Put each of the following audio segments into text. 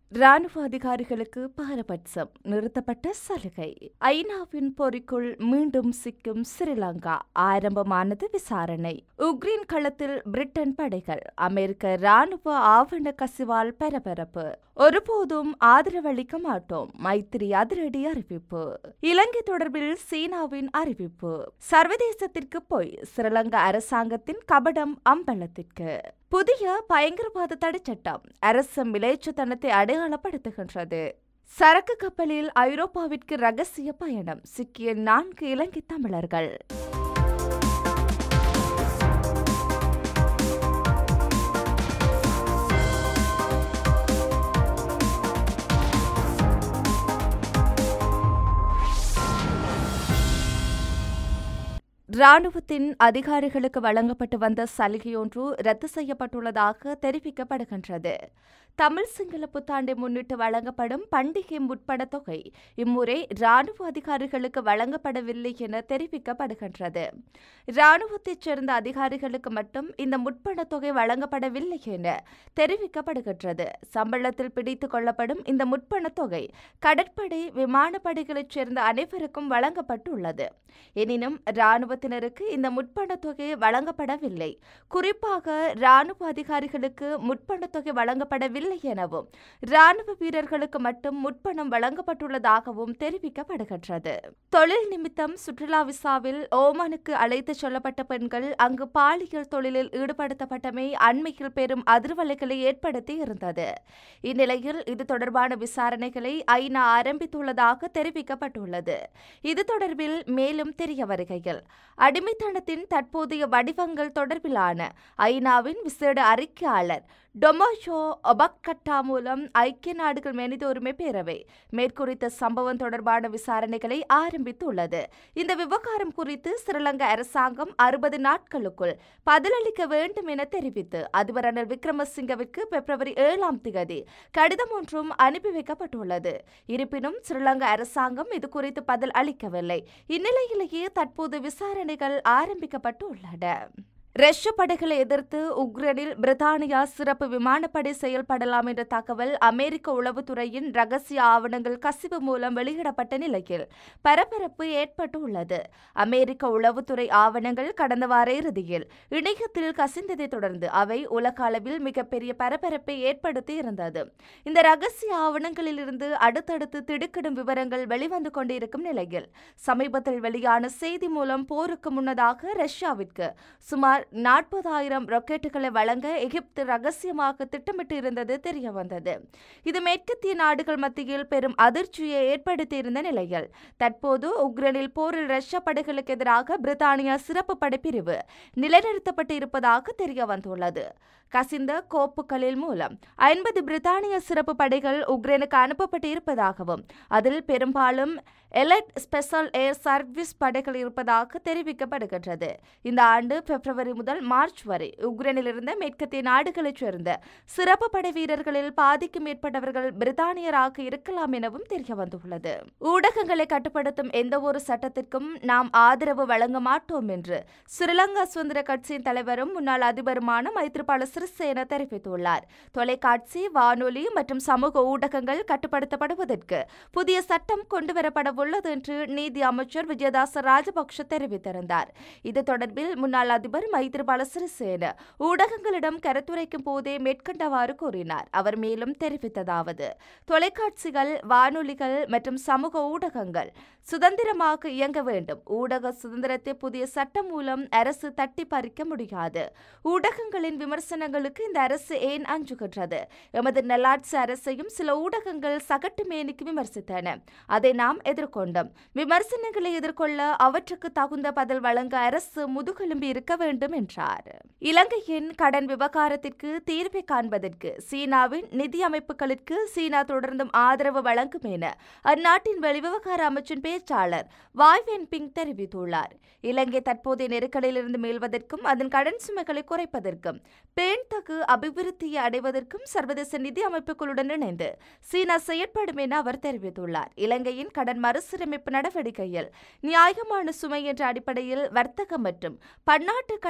ராணுவ அதிகாரிகளுக்கு பாரபட்சம் நிறுத்தப்பட்ட சலுகை ஐநாவின் பொறிக்குள் மீண்டும் சிக்கும் ஸ்ரீலங்கா ஆரம்பமானது விசாரணை உக்ரைன் களத்தில் பிரிட்டன் படைகள் அமெரிக்க ராணுவ ஆவண கசிவால் பரபரப்பு ஒருபோதும் ஆதரவளிக்க மாட்டோம் மைத்திரி அதிரடி அறிவிப்பு இலங்கை தொடர்பில் சீனாவின் அறிவிப்பு சர்வதேசத்திற்கு போய் ஸ்ரீலங்கா அரசாங்கத்தின் கபடம் அம்பலத்திற்கு புதிய பயங்கரவாத தடைச்சட்டம் அரசு மிலேச்சத்தனத்தை அடையாளப்படுத்துகின்றது சரக்கு கப்பலில் ஐரோப்பாவிற்கு ரகசிய பயணம் சிக்கிய நான்கு இலங்கை தமிழர்கள் ராணுவத்தின் அதிகாரிகளுக்கு வழங்கப்பட்டு வந்த சலுகையொன்று ரத்து செய்யப்பட்டுள்ளதாக தெரிவிக்கப்படுகின்றது தமிழ் சிங்கள புத்தாண்டை முன்னிட்டு வழங்கப்படும் பண்டிகை முற்பட தொகை இம்முறை ராணுவ அதிகாரிகளுக்கு வழங்கப்படவில்லை என தெரிவிக்கப்படுகின்றது ராணுவத்தைச் சேர்ந்த அதிகாரிகளுக்கு மட்டும் இந்த முற்பட தொகை வழங்கப்படவில்லை என தெரிவிக்கப்படுகின்றது சம்பளத்தில் பிடித்துக் கொள்ளப்படும் இந்த முற்பண தொகை கடற்படை விமானப்படைகளைச் சேர்ந்த அனைவருக்கும் வழங்கப்பட்டுள்ளது எனினும் ராணுவத்தினருக்கு இந்த முற்பண தொகை வழங்கப்படவில்லை குறிப்பாக ராணுவ அதிகாரிகளுக்கு முற்பண தொகை வழங்கப்படவில்லை எனவும் ராணுவ வீரர்களுக்கு மட்டும் முற்பணம் வழங்கப்பட்டுள்ளதாகவும் தெரிவிக்கப்படுகின்றது தொழில் நிமித்தம் சுற்றுலா விசாவில் ஓமானுக்கு அழைத்துச் செல்லப்பட்ட பெண்கள் அங்கு பாலியல் தொழிலில் ஈடுபடுத்தப்பட்டமை அண்மையில் பெரும் அதிர்வலைகளை ஏற்படுத்தி இருந்தது இந்நிலையில் இது தொடர்பான விசாரணைகளை ஐநா ஆரம்பித்துள்ளதாக தெரிவிக்கப்பட்டுள்ளது இது தொடர்பில் மேலும் தெரிய வருகையில் அடிமைத்தனத்தின் தற்போதைய வடிவங்கள் தொடர்பிலான ஐநாவின் விசேட அறிக்கையாளர் டொமோஷோ ஒபக்கட்டா மூலம் ஐக்கிய நாடுகள் மனித உரிமை பேரவை மேற்குறித்த சம்பவம் தொடர்பான விசாரணைகளை ஆரம்பித்துள்ளது இந்த விவகாரம் குறித்து ஸ்ரீலங்கா அரசாங்கம் அறுபது நாட்களுக்குள் பதிலளிக்க வேண்டும் என தெரிவித்து அதிபர் ரணில் விக்ரமசிங்கவிற்கு பிப்ரவரி ஏழாம் திகதி கடிதம் ஒன்றும் அனுப்பி வைக்கப்பட்டுள்ளது இருப்பினும் ஸ்ரீலங்கா அரசாங்கம் இது குறித்து பதில் அளிக்கவில்லை இந்நிலையிலேயே தற்போது விசாரணைகள் ஆரம்பிக்கப்பட்டு உள்ளன ரஷ்ய படைகளை எதிர்த்து உக்ரைனில் பிரித்தானியா சிறப்பு விமானப்படை செயல்படலாம் என்ற தகவல் அமெரிக்க உளவுத்துறையின் ரகசிய ஆவணங்கள் கசிவு மூலம் வெளியிடப்பட்ட நிலையில் பரபரப்பு ஏற்பட்டு உள்ளது அமெரிக்க உளவுத்துறை ஆவணங்கள் கடந்த வார இறுதியில் இணையத்தில் கசிந்ததை தொடர்ந்து அவை உலக அளவில் மிகப்பெரிய பரபரப்பை ஏற்படுத்தி இருந்தது இந்த ரகசிய ஆவணங்களிலிருந்து அடுத்தடுத்து திடுக்கிடும் விவரங்கள் வெளிவந்து கொண்டிருக்கும் நிலையில் சமீபத்தில் வெளியான செய்தி மூலம் போருக்கு முன்னதாக ரஷ்யாவிற்கு சுமார் நாற்பதாயிரம் ராக்கெட்டுகளை வழங்க எகிப்து ரகசியமாக திட்டமிட்டு இருந்தது தெரிய வந்தது இது மேற்கத்திய நாடுகள் மத்தியில் பெரும் அதிர்ச்சியை ஏற்படுத்தியிருந்த நிலையில் தற்போது உக்ரைனில் போரில் ரஷ்ய படைகளுக்கு எதிராக பிரித்தானியா சிறப்பு படைப்பிரிவு நிலைநிறுத்தப்பட்டு இருப்பதாக தெரிய வந்துள்ளது கசிந்த கோப்புகளில் மூலம் ஐம்பது பிரித்தானிய சிறப்பு படைகள் உக்ரைனுக்கு அனுப்பப்பட்டு இருப்பதாகவும் அதில் பெரும்பாலும் எலைட் ஸ்பெஷல் ஏர் சர்வீஸ் படைகள் இருப்பதாக தெரிவிக்கப்படுகின்றது இந்த ஆண்டு பிப்ரவரி முதல் மார்ச் வரை உக்ரைனில் இருந்த மேற்கத்திய நாடுகளைச் சேர்ந்த சிறப்பு படை வீரர்களில் பாதிக்கும் மேற்பட்டவர்கள் பிரித்தானியராக இருக்கலாம் எனவும் தெரிய வந்துள்ளது ஊடகங்களை கட்டுப்படுத்தும் எந்த ஒரு சட்டத்திற்கும் நாம் ஆதரவு வழங்க மாட்டோம் என்று ஸ்ரீலங்கா சுதந்திர கட்சியின் தலைவரும் முன்னாள் அதிபருமான மைத்ரிபால சிறிசேன தெரிவித்துள்ளார் தொலைக்காட்சி வானொலி மற்றும் சமூக ஊடகங்கள் கட்டுப்படுத்தப்படுவதற்கு புதிய சட்டம் கொண்டுவரப்பட உள்ளது என்று நீதி அமைச்சர் விஜயதாச ராஜபக்ஷ தெரிவித்திருந்தார் இது தொடர்பில் முன்னாள் அதிபர் மைத்ரிபால சிறிசேன ஊடகங்களிடம் கருத்துரைக்கும் போதே மேற்கண்டவாறு கூறினார் அவர் மேலும் தெரிவித்ததாவது தொலைக்காட்சிகள் வானொலிகள் மற்றும் சமூக ஊடகங்கள் சுதந்திரமாக இயங்க வேண்டும் ஊடக சுதந்திரத்தை புதிய சட்டம் மூலம் அரசு தட்டி பறிக்க முடியாது ஊடகங்களின் விமர்சனங்களுக்கு இந்த அரசு ஏன் அஞ்சுகின்றது எமது நல்லாட்சி அரசையும் சில ஊடகங்கள் சகட்டு மேனிக்கு விமர்சித்தன அதை நாம் எதிர்கொண்டோம் விமர்சனங்களை எதிர்கொள்ள அவற்றுக்கு தகுந்த பதில் வழங்க அரசு முதுகெலும்பி இருக்க வேண்டும் என்றார் இலங்கையின் கடன் விவகாரத்திற்கு தீர்வை காண்பதற்கு சீனாவின் நிதி அமைப்புகளுக்கு சீனா தொடர்ந்தும் ஆதரவு வழங்கும் என அந்நாட்டின் வெளிவிவகார அமைச்சின் பேச்சாளர் வாய் வென்பிங் தெரிவித்துள்ளார் இலங்கை தற்போதைய நெருக்கடியிலிருந்து மீள்வதற்கும் அதன் கடன் சுமைகளை குறைப்பதற்கும் பேண்தகு அபிவிருத்தியை அடைவதற்கும் சர்வதேச நிதி அமைப்புகளுடன் இணைந்து சீனா செயற்படும் என அவர் தெரிவித்துள்ளார் இலங்கையின் கடன் மறுசீரமைப்பு நடவடிக்கையில் நியாயமான சுமை என்ற அடிப்படையில் வர்த்தக மற்றும் பன்னாட்டு கடன்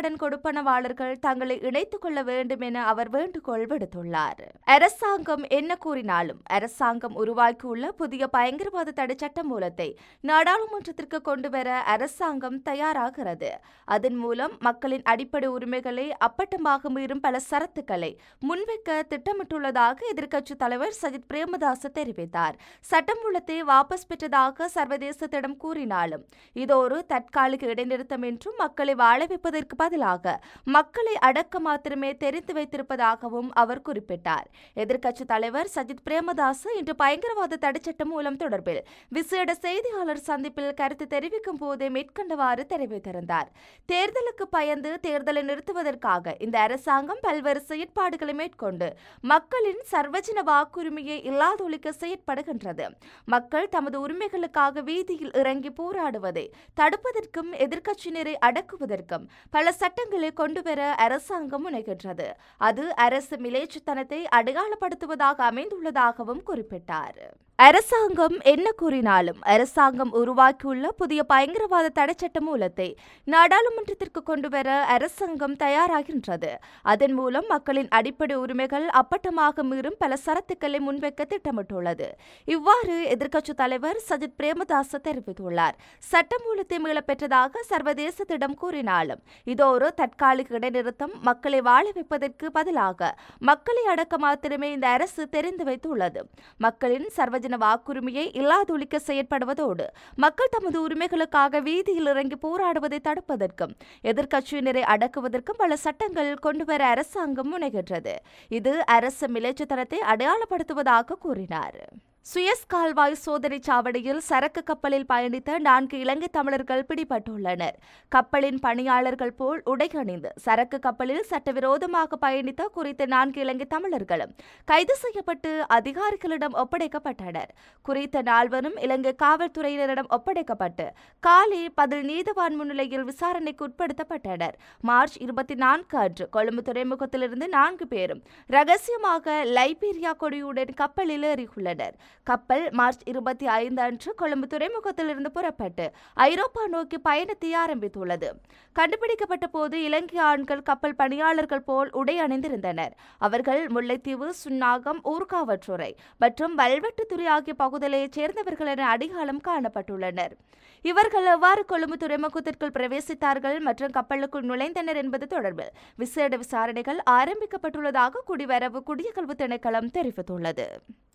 கடன் கொடுப்பனவாளர்கள் தங்களை இணைத்துக் கொள்ள வேண்டும் என அவர் வேண்டுகோள் விடுத்துள்ளார் அரசாங்கம் என்ன கூறினாலும் அரசாங்கம் உருவாக்கியுள்ள புதிய பயங்கரவாத தடை சட்ட மூலத்தை நாடாளுமன்றத்திற்கு கொண்டுவர அரசாங்கம் தயாராகிறது அதன் மூலம் மக்களின் அடிப்படை உரிமைகளை அப்பட்டமாக மீறும் பல சரத்துக்களை முன்வைக்க திட்டமிட்டுள்ளதாக எதிர்க்கட்சித் தலைவர் சஜித் பிரேமதாச தெரிவித்தார் சட்டமூலத்தை வாபஸ் பெற்றதாக சர்வதேசத்திடம் கூறினாலும் இது ஒரு தற்காலிக இடைநிறுத்தம் என்றும் மக்களை வாழ வைப்பதற்கு பதிலாக மக்களை அடக்க மாத்திரமே தெரிந்து வைத்திருப்பதாகவும் அவர் குறிப்பிட்டார் எதிர்க்கட்சித் தலைவர் சஜித் பிரேமதாஸ் இன்று பயங்கரவாத தடைச்சட்டம் மூலம் தொடர்பில் விசேட செய்தியாளர் சந்திப்பில் கருத்து தெரிவிக்கும் போதே மேற்கண்டவாறு தெரிவித்திருந்தார் தேர்தலுக்கு பயந்து தேர்தலை நிறுத்துவதற்காக இந்த அரசாங்கம் பல்வேறு செயற்பாடுகளை மேற்கொண்டு மக்களின் சர்வஜன வாக்குரிமையை இல்லாதொழிக்க செயற்படுகின்றது மக்கள் தமது உரிமைகளுக்காக வீதியில் இறங்கி போராடுவதை தடுப்பதற்கும் எதிர்க்கட்சியினரை அடக்குவதற்கும் பல சட்டங்களை கொண்டுவர அரசாங்கம் முனைகின்றது அது அரசு மிலேச்சுத்தனத்தை அடையாளப்படுத்துவதாக அமைந்துள்ளதாகவும் குறிப்பிட்டார் அரசாங்கம் என்ன கூறினாலும் அரசாங்கம் உருவாக்கியுள்ள புதிய பயங்கரவாத தடைச்சட்ட மூலத்தை நாடாளுமன்றத்திற்கு கொண்டுவர அரசாங்கம் தயாராகின்றது அதன் மூலம் மக்களின் அடிப்படை உரிமைகள் அப்பட்டமாக மீறும் பல சரத்துக்களை முன்வைக்க திட்டமிட்டுள்ளது இவ்வாறு எதிர்க்கட்சித் தலைவர் சஜித் பிரேமதாச தெரிவித்துள்ளார் சட்டமூலத்தை மீளப் பெற்றதாக சர்வதேசத்திடம் கூறினாலும் இது ஒரு தற்காலிக இடைநிறுத்தம் மக்களை வாழ வைப்பதற்கு பதிலாக மக்களை அடக்க மாத்திரமே இந்த அரசு தெரிந்து வைத்துள்ளது மக்களின் சர்வஜன வாக்குரிமையை இல்லாதொழிக்க செயற்படுவதோடு மக்கள் தமது உரிமைகளுக்காக வீதியில் இறங்கி போராடுவதை தடுப்பதற்கும் எதிர்க்கட்சியினரை அடக்குவதற்கும் பல சட்டங்கள் கொண்டுவர அரசாங்கம் முனைகின்றது இது அரசு மிலேச்சத்தனத்தை அடையாளப்படுத்துவதாக கூறினார் சுயஸ் கால்வாய் சோதனை சாவடியில் சரக்கு கப்பலில் பயணித்த நான்கு இலங்கை தமிழர்கள் பிடிபட்டுள்ளனர் கப்பலின் பணியாளர்கள் போல் உடை அணிந்து சரக்கு கப்பலில் சட்டவிரோதமாக பயணித்த குறித்த நான்கு இலங்கை தமிழர்களும் கைது செய்யப்பட்டு அதிகாரிகளிடம் ஒப்படைக்கப்பட்டனர் குறித்த நால்வரும் இலங்கை காவல்துறையினரிடம் ஒப்படைக்கப்பட்டு காலை பதில் நீதவான் முன்னிலையில் விசாரணைக்கு உட்படுத்தப்பட்டனர் மார்ச் இருபத்தி நான்கு அன்று கொழும்பு துறைமுகத்திலிருந்து நான்கு பேரும் ரகசியமாக லைபீரியா கொடியுடன் கப்பலில் ஏறியுள்ளனர் கப்பல் மார்ச் இருபத்தி ஐந்து அன்று கொழும்பு துறைமுகத்திலிருந்து புறப்பட்டு ஐரோப்பா நோக்கி பயணத்தை ஆரம்பித்துள்ளது கண்டுபிடிக்கப்பட்ட போது இலங்கை ஆண்கள் கப்பல் பணியாளர்கள் போல் உடை அணிந்திருந்தனர் அவர்கள் முல்லைத்தீவு சுன்னாகம் ஊர்காவற்றுறை மற்றும் வல்வெட்டுத்துறை ஆகிய பகுதிகளைச் சேர்ந்தவர்கள் என அடையாளம் காணப்பட்டுள்ளனர் இவர்கள் எவ்வாறு கொழும்பு துறைமுகத்திற்குள் பிரவேசித்தார்கள் மற்றும் கப்பலுக்குள் நுழைந்தனர் என்பது தொடர்பில் விசேட விசாரணைகள் ஆரம்பிக்கப்பட்டுள்ளதாக குடிவரவு குடியகல்வு திணைக்களம் தெரிவித்துள்ளது